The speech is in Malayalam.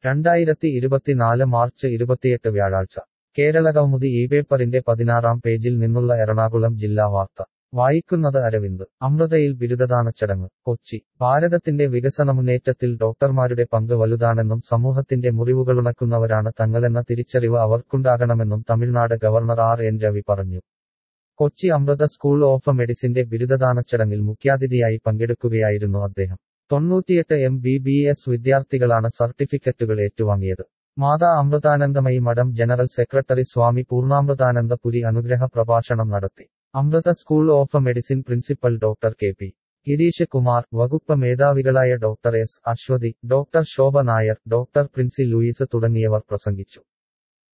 രണ്ടായിരത്തി ഇരുപത്തിനാല് മാർച്ച് ഇരുപത്തിയെട്ട് വ്യാഴാഴ്ച കേരള കൗമുദി ഈ പേപ്പറിന്റെ പതിനാറാം പേജിൽ നിന്നുള്ള എറണാകുളം ജില്ലാ വാർത്ത വായിക്കുന്നത് അരവിന്ദ് അമൃതയിൽ ബിരുദദാന ചടങ്ങ് കൊച്ചി ഭാരതത്തിന്റെ വികസനമുന്നേറ്റത്തിൽ ഡോക്ടർമാരുടെ പങ്ക് വലുതാണെന്നും സമൂഹത്തിന്റെ മുറിവുകളുണക്കുന്നവരാണ് തങ്ങളെന്ന തിരിച്ചറിവ് അവർക്കുണ്ടാകണമെന്നും Tamil Nadu governor R N Ravi പറഞ്ഞു കൊച്ചി അമൃത സ്കൂൾ ഓഫ് മെഡിസിന്റെ ബിരുദദാന ചടങ്ങിൽ മുഖ്യാതിഥിയായി പങ്കെടുക്കുകയായിരുന്നു അദ്ദേഹം തൊണ്ണൂറ്റിയെട്ട് എം ബി ബി എസ് വിദ്യാർത്ഥികളാണ് സർട്ടിഫിക്കറ്റുകൾ ഏറ്റുവാങ്ങിയത് മാതാ അമൃതാനന്ദമയി മഠം ജനറൽ സെക്രട്ടറി സ്വാമി പൂർണ്ണാമൃതാനന്ദ പുരി അനുഗ്രഹ പ്രഭാഷണം നടത്തി Amrita school of medicine principal doctor K P Girish Kumar വകുപ്പ് മേധാവികളായ doctor S Aswathi doctor Shobha Nair doctor Princy Louis തുടങ്ങിയവർ പ്രസംഗിച്ചു